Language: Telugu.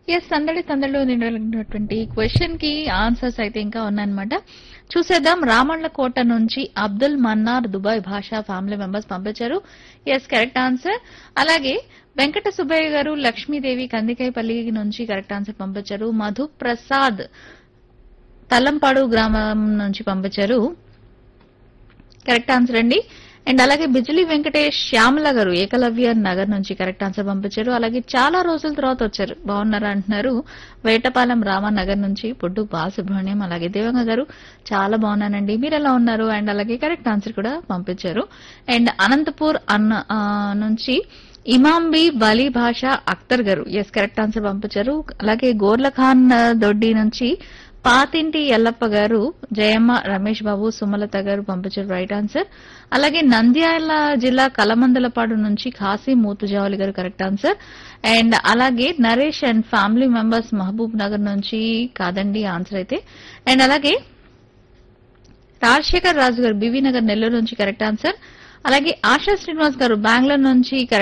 ఎస్ సందడి సందడిలో నిండినటువంటి క్వశ్చన్ కి ఆన్సర్స్ అయితే ఇంకా ఉన్నాయన్నమాట చూసేద్దాం రామళ్ళ కోట నుంచి Abdul Mannar Dubai Basha family members పంపించారు ఎస్ కరెక్ట్ ఆన్సర్ అలాగే వెంకట సుబ్బయ్య గారు లక్ష్మీదేవి కందికైపల్లి నుంచి కరెక్ట్ ఆన్సర్ పంపించారు మధు ప్రసాద్ తల్లంపాడు గ్రామం నుంచి పంపించారు కరెక్ట్ ఆన్సర్ అండి అండ్ అలాగే బిజిలీ వెంకటేష్ శ్యామల గారు ఏకలవ్య నగర్ నుంచి కరెక్ట్ ఆన్సర్ పంపించారు అలాగే చాలా రోజుల తర్వాత వచ్చారు బాగున్నారా అంటున్నారు వేటపాలెం రామానగర్ నుంచి పొడ్డు బాలసుబ్రహ్మణ్యం అలాగే దేవంగ గారు చాలా బాగున్నానండి మీరు ఎలా ఉన్నారు అండ్ అలాగే కరెక్ట్ ఆన్సర్ కూడా పంపించారు అండ్ అనంతపూర్ అన్న ఆ, నుంచి ఇమాంబి బలి భాష అఖ్తర్ గారు ఎస్ కరెక్ట్ ఆన్సర్ పంపించారు అలాగే గోర్ల ఖాన్ ఆ, దొడ్డి నుంచి పాతింటి ఎల్లప్ప గారు జయమ్మ రమేష్ బాబు సుమలత గారు పంపించారు రైట్ ఆన్సర్ అలాగే నంద్యాల జిల్లా కలమందలపాడు నుంచి ఖాసీ మూతుజావలి గారు కరెక్ట్ ఆన్సర్ అండ్ అలాగే Naresh and family members Mahbub Nagar నుంచి కాదండి ఆన్సర్ అయితే అండ్ అలాగే రాజశేఖర్ రాజు గారు బీవీ నగర్ నెల్లూరు నుంచి కరెక్ట్ ఆన్సర్ అలాగే ఆశా శ్రీనివాస్ గారు బెంగళూరు నుంచి